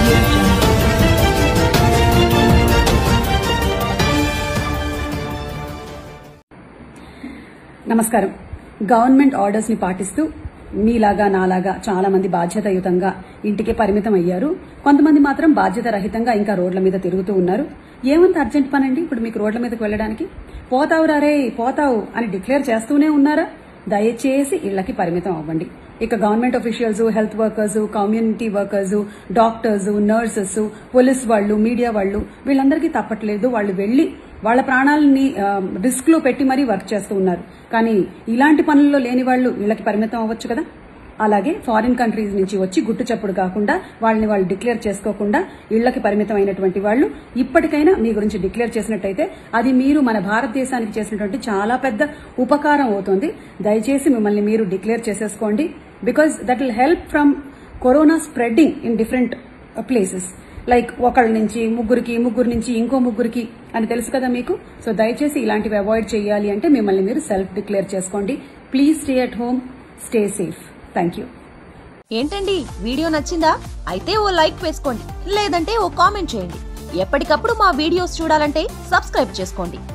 audio jungle. నమస్కారం government orders ని పాటిస్తూ మీలాగా నాలాగా చాలా మంది బాధ్యతాయుతంగా ఇంటికి పరిమితం అయ్యారు కొంతమంది మాత్రం బాధ్యత రహితంగా ఇంకా రోడ్ల మీద తిరుగుతూ ఉన్నారు ఏమంత అర్జెంట్ పనండి ఇప్పుడు మీకు రోడ్ల మీదకి వెళ్ళడానికి పోతావు రే పోతావు అని డిక్లేర్ చేస్తూనే ఉన్నారా దయచేసి ఇళ్లకి పరిమితం అవ్వండి ఇక government officials health workers community workers doctors nurses police వాళ్ళు మీడియా వాళ్ళు వీళ్ళందరికీ తప్పట్లేదు వాళ్ళు వెళ్లి వాళ్ళ ప్రాణాలని రిస్క్ లో పెట్టి మరీ వర్క్ చేస్తూ ఉన్నారు కానీ ఇలాంటి పనుల్లో లేని వాళ్ళు వీళ్ళకి పరిమితం అవ్వచ్చు కదా అలాగే ఫారిన్ కంట్రీస్ నుంచి వచ్చి గుట్టు చప్పుడు కాకుండా వాళ్ళని వాళ్ళు డిక్లేర్ చేసుకోకుండా ఇళ్లకి పరిమితం అయినటువంటి వాళ్ళు ఇప్పటికైనా మీ గురించి డిక్లేర్ చేసినట్టయితే అది మీరు మన భారతదేశానికి చేసినటువంటి చాలా పెద్ద ఉపకారం అవుతుంది దయచేసి మిమ్మల్ని మీరు డిక్లేర్ చేసేసుకోండి because that will help from corona spreading in different places like ఒకళ్ళ నుంచి ముగ్గురికి ముగ్గురు నుంచి ఇంకో ముగ్గురికి అని తెలుసు కదా మీకు సో దయచేసి ఇలాంటివి అవాయిడ్ చేయాలి అంటే మిమ్మల్ని మీరు సెల్ఫ్ డిక్లేర్ చేసుకోండి please stay at home stay safe thank you ఏంటండి వీడియో నచ్చిందా అయితే ఓ లైక్ వేసుకోండి లేదంటే ఓ కామెంట్ చేయండి ఎప్పటికప్పుడు మా వీడియోస్ చూడాలంటే సబ్స్క్రైబ్ చేసుకోండి